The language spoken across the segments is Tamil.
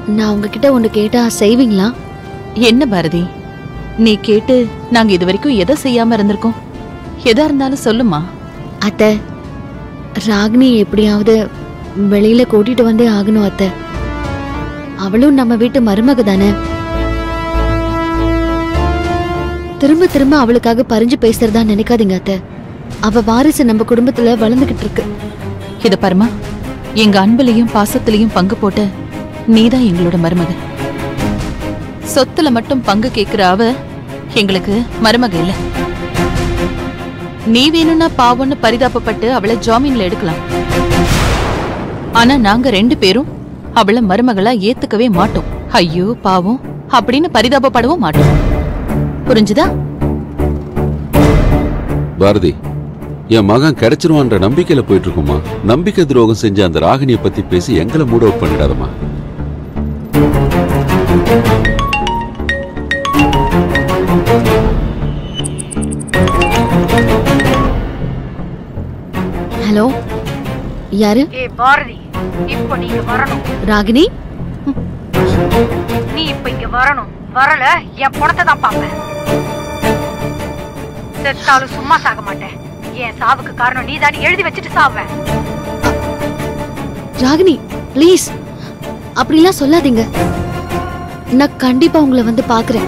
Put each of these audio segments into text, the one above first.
நான் உங்ககிட்ட ஒன்று கேட்டா செய்வீங்களா என்ன பாரதி நீ கேட்டு நாங்க இது வரைக்கும் எதை செய்யாம இருந்திருக்கோம் எதா இருந்தாலும் சொல்லுமா அத்தை ராகினி எப்படியாவது வெளியில கூட்டிட்டு வந்தே ஆகணும் அத்தை அவளும் நம்ம வீட்டு மருமக தானே திரும்ப திரும்ப அவளுக்காக பறிஞ்சு பேசுறதா நினைக்காதீங்க அத்தை அவ வாரிசு நம்ம குடும்பத்துல வளர்ந்துகிட்டு இருக்கு இத பாருமா எங்க அன்புலயும் பாசத்திலையும் பங்கு போட்ட நீதான் எங்களோட மருமக சொத்துல மட்டும் பங்கு கேக்குற அவ எங்களுக்கு மருமக இல்ல நீ வேணும்னா பாவம்னு பரிதாபப்பட்டு அவளை ஜாமீன்ல எடுக்கலாம் ஆனா நாங்க ரெண்டு பேரும் அவளை மருமகளா ஏத்துக்கவே மாட்டோம் ஐயோ பாவம் அப்படின்னு பரிதாபப்படவும் மாட்டோம் புரிஞ்சுதா பாரதி என் மகன் கிடைச்சிருவான்ற நம்பிக்கையில போயிட்டு இருக்கோமா நம்பிக்கை துரோகம் செஞ்ச அந்த ராகினியை பத்தி பேசி எங்களை மூட் அவுட் பண்ணிடாதம்மா ஹலோ யாரு ஏ பாரதி இப்போ நீங்க வரணும் ராகினி நீ இப்ப இங்க வரணும் வரல என் பணத்தை தான் பாப்பேன் செத்தாலும் சும்மா சாக மாட்டேன் என் சாவுக்கு காரணம் நீ தானே எழுதி வச்சுட்டு சாவேன் ராகினி ப்ளீஸ் அப்படிலாம் சொல்லாதீங்க நான் கண்டிப்பா உங்களை வந்து பாக்குறேன்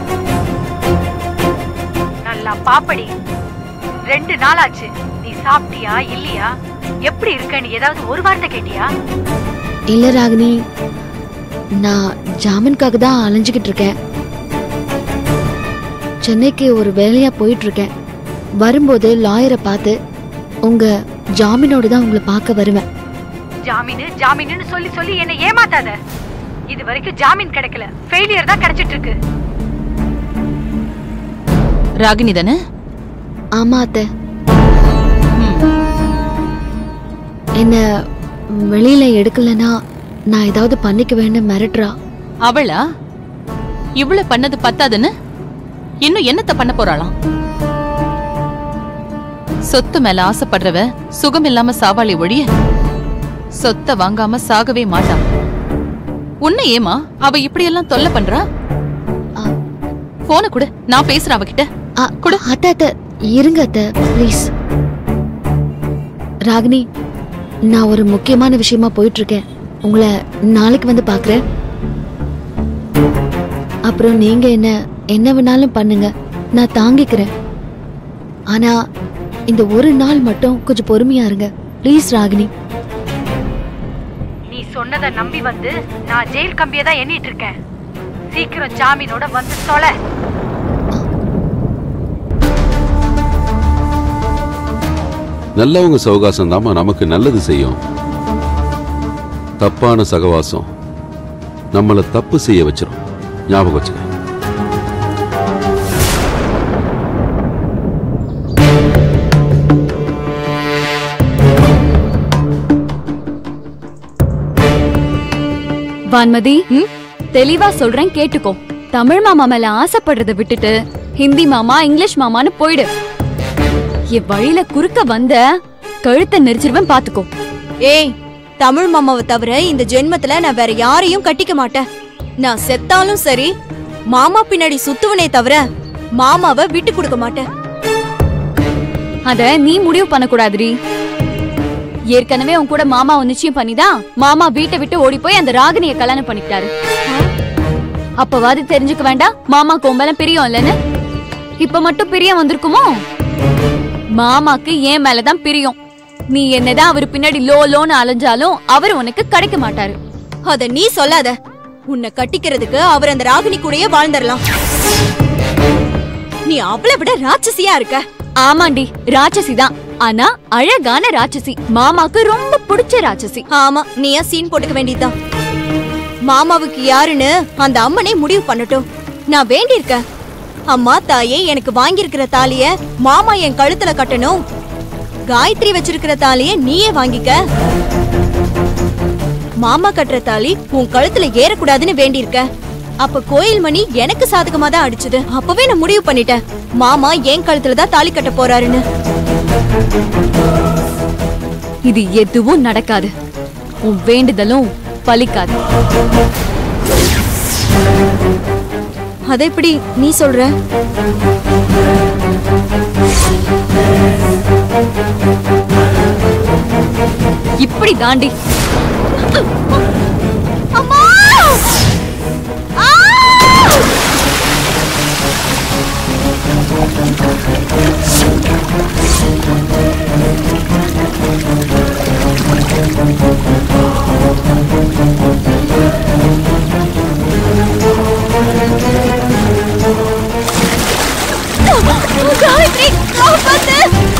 நல்லா பாப்படி ரெண்டு நாள் ஆச்சு நீ சாப்பிட்டியா இல்லையா எப்படி இருக்கன்னு ஏதாவது ஒரு வார்த்தை கேட்டியா இல்ல ராகினி நான் ஜாமீனுக்காக தான் அலைஞ்சுக்கிட்டு இருக்கேன் சென்னைக்கு ஒரு வேலையா போயிட்டு இருக்கேன் வரும்போது லாயரை பார்த்து உங்க ஜாமீனோட தான் உங்களை பார்க்க வருவேன் ஜாமீனு ஜாமீனுன்னு சொல்லி சொல்லி என்ன ஏமாத்தாத இது வரைக்கும் ஜாமீன் கிடைக்கல ஃபெயிலியர் தான் கிடைச்சிட்டு இருக்கு ராகினி தானே ஆமா அத்தை ம். என்ன வெளியில எடுக்கலனா நான் ஏதாவது பண்ணிக்குவேன்னு மிரட்டுறா அவளா இவ்வளவு பண்ணது பத்தாதுன்னு இன்னும் என்னத்த பண்ண போறாளாம் சொத்து மேல ஆசைப்படுறவ சுகம் இல்லாம சாவாளி ஒழிய சொத்தை வாங்காம சாகவே மாட்டான் உன்னை ஏமா அவ இப்படியெல்லாம் தொல்லை பண்றா ஆ. போன கொடு நான் பேசுறேன் அவகிட்ட ஆ, கொடு. அத்தை அத்தை இருங்க அத்தை ப்ளீஸ் ராகினி நான் ஒரு முக்கியமான விஷயமா போயிட்டு இருக்கேன் உங்களை நாளைக்கு வந்து பார்க்கறேன் அப்புறம் நீங்க என்ன என்ன வேணாலும் பண்ணுங்க நான் தாங்கிக்கிறேன் ஆனா இந்த ஒரு நாள் மட்டும் கொஞ்சம் பொறுமையா இருங்க ப்ளீஸ் ராகினி நீ சொன்னதை நம்பி வந்து நான் ஜெயில் கம்பியை தான் எண்ணிட்டு இருக்கேன் சீக்கிரம் ஜாமீனோட வந்து தொலை நல்லவங்க சவகாசம் தாம்மா நமக்கு நல்லது செய்யும் தப்பான சகவாசம் நம்மள தப்பு செய்ய வச்சிரும் ஞாபகம் வச்சுக்க வான்மதி தெளிவா சொல்றேன் கேட்டுக்கோ தமிழ் மாமா மேல ஆசைப்படுறத விட்டுட்டு ஹிந்தி மாமா இங்கிலீஷ் மாமான்னு போயிடு என் வழியில குறுக்க வந்த கழுத்தை நெரிச்சிருவேன் பாத்துக்கோ ஏய் தமிழ் மாமாவை தவிர இந்த ஜென்மத்துல நான் வேற யாரையும் கட்டிக்க மாட்டேன் நான் செத்தாலும் சரி மாமா பின்னாடி சுத்துவனே தவிர மாமாவை விட்டு கொடுக்க மாட்டேன் அத நீ முடிவு பண்ணக்கூடாதுடி ஏற்கனவே உன் கூட மாமாவை நிச்சயம் பண்ணிதான் மாமா வீட்டை விட்டு ஓடி போய் அந்த ராகினிய கல்யாணம் பண்ணிக்கிட்டாரு அப்பவாது தெரிஞ்சுக்க வேண்டாம் மாமா கோம்பல பிரியம் இல்லைன்னு இப்ப மட்டும் பிரியம் வந்திருக்குமோ மாமாக்கு ஏன் மேலதான் பிரியம் நீ என்னதான் அவர் பின்னாடி லோ லோன்னு அலைஞ்சாலும் அவர் உனக்கு கிடைக்க மாட்டாரு அத நீ சொல்லாத உன்னை கட்டிக்கிறதுக்கு அவர் அந்த ராகினி கூடயே வாழ்ந்துடலாம் நீ அவளை விட ராட்சசியா இருக்க ஆமாண்டி ராட்சசி தான் ஆனா அழகான ராட்சசி மாமாக்கு ரொம்ப பிடிச்ச ராட்சசி ஆமா நீயா சீன் போட்டுக்க வேண்டியதுதான் மாமாவுக்கு யாருன்னு அந்த அம்மனே முடிவு பண்ணட்டும் நான் வேண்டியிருக்க அம்மா தாயே எனக்கு வாங்கியிருக்கிற தாலிய மாமா என் கழுத்துல கட்டணும் காயத்ரி வச்சிருக்கிற தாலிய நீயே வாங்கிக்க மாமா கட்டுற தாலி உன் கழுத்துல ஏறக்கூடாதுன்னு வேண்டியிருக்க அப்ப கோயில் மணி எனக்கு சாதகமா தான் அடிச்சது அப்பவே நான் முடிவு பண்ணிட்டேன் மாமா என் கழுத்துல தான் தாலி கட்ட போறாருன்னு இது எதுவும் நடக்காது உன் வேண்டுதலும் பலிக்காது அதை எப்படி நீ சொல்ற இப்படி தாண்டி அம்மா ஆ! காயத்ரி காப்பாத்து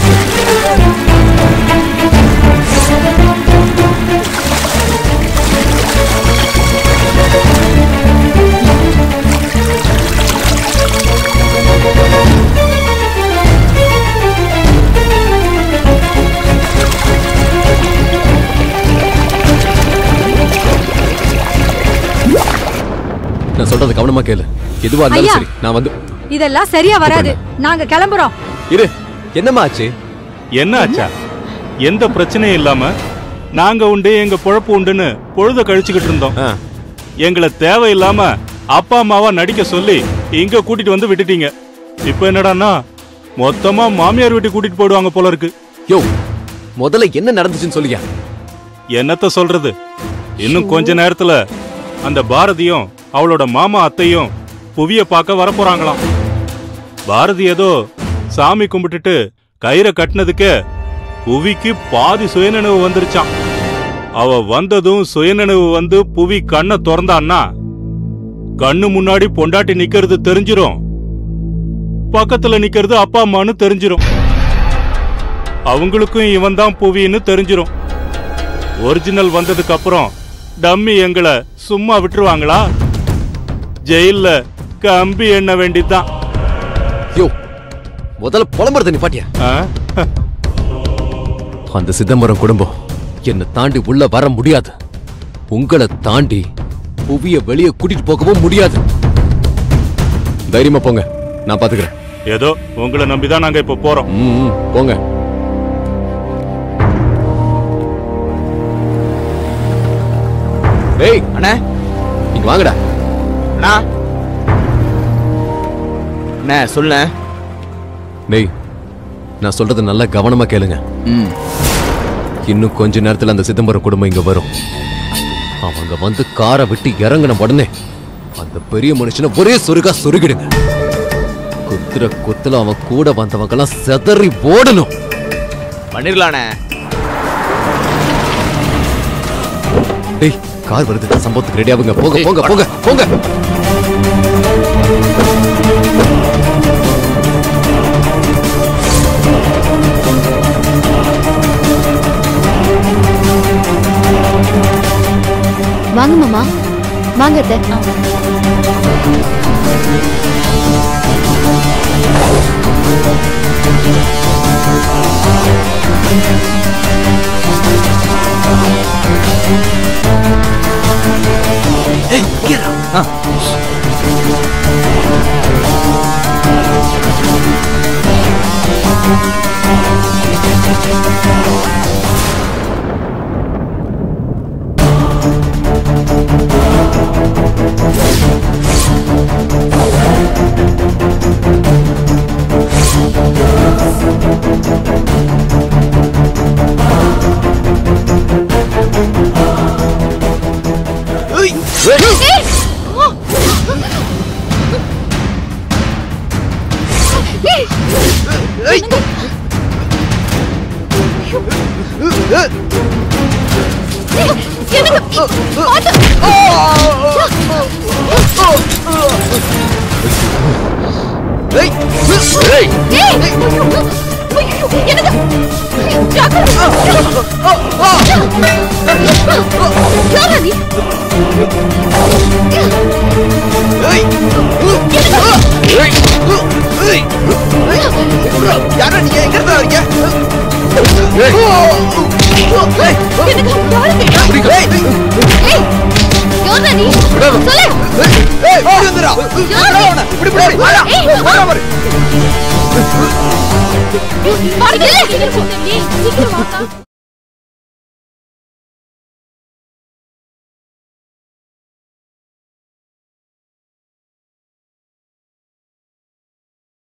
நான் சொல்றது கவனமா கேளு எதுவா இருந்தாலும் ஐயா. சரி நான் வந்து இதெல்லாம் சரியா வராது நாங்க கிளம்புறோம் இரு என்னம்மா ஆச்சு என்ன ஆச்சா எந்த பிரச்சனையும் இல்லாம நாங்க உண்டு எங்க பொழப்பு உண்டுன்னு பொழுத கழிச்சுக்கிட்டு இருந்தோம் ஆ, எங்களை தேவையில்லாம அப்பா அம்மாவா நடிக்க சொல்லி இங்க கூட்டிட்டு வந்து விட்டுட்டீங்க இப்ப என்னடான்னா மொத்தமா மாமியார் வீட்டுக்கு கூட்டிட்டு போயிடுவாங்க போல இருக்கு யோ முதல்ல என்ன நடந்துச்சுன்னு சொல்லியா என்னத்த சொல்றது இன்னும் கொஞ்ச நேரத்துல அந்த பாரதியும் அவளோட மாமா அத்தையும் புவிய பார்க்க வரப்போறாங்களாம் பாரதி ஏதோ சாமி கும்பிட்டுட்டு கயிறை கட்டினதுக்கு புவிக்கு பாதி சுயநினைவு வந்துருச்சாம் அவ வந்ததும் சுயநினைவு வந்து புவி கண்ணை திறந்தான்னா கண்ணு முன்னாடி பொண்டாட்டி நிக்கிறது தெரிஞ்சிரும் பக்கத்துல நிக்கிறது அப்பா அம்மான்னு தெரிஞ்சிரும் அவங்களுக்கும் இவன் தான் புவின்னு தெரிஞ்சிரும் ஒரிஜினல் வந்ததுக்கு அப்புறம் டம்மி எங்களை சும்மா விட்டுருவாங்களா ஜெயில்ல கம்பி எண்ண வேண்டியதுதான் யோ முதல்ல புலம்புறத நிப்பாட்டியா ஆ? அந்த சிதம்பரம் குடும்பம் என்னை தாண்டி உள்ள வர முடியாது உங்களை தாண்டி புவிய வெளியே கூட்டிட்டு போகவும் முடியாது தைரியமா போங்க நான் பாத்துக்கிறேன் ஏதோ உங்களை நம்பிதான் நாங்க இப்ப போறோம் ம், ம், போங்க டேய் அண்ணே இங்க வாங்கடா அண்ணா அண்ணே சொல்லுண்ணே டேய் நான் சொல்றது நல்லா கவனமா கேளுங்க ம் இன்னும் கொஞ்ச நேரத்துல அந்த சிதம்பரம் குடும்பம் இங்க வரும் அவங்க வந்து காரை விட்டு இறங்கின உடனே அந்த பெரிய மனுஷனை ஒரே சொருகா சொருகிடுங்க குத்துற குத்துல அவன் கூட வந்தவங்கெல்லாம் செதறி ஓடணும் பண்ணிடலாண்ணே டேய் கார் வருது சம்பவத்துக்கு ரெடி ஆகுங்க போங்க போங்க போங்க போங்க வாங்க மாமா வாங்க அத்தை யாரா நீங்க எங்க இருந்தா வரீங்க இப்படி இப்படி வாடா வாடா பாரு சீக்கிரம் வாங்க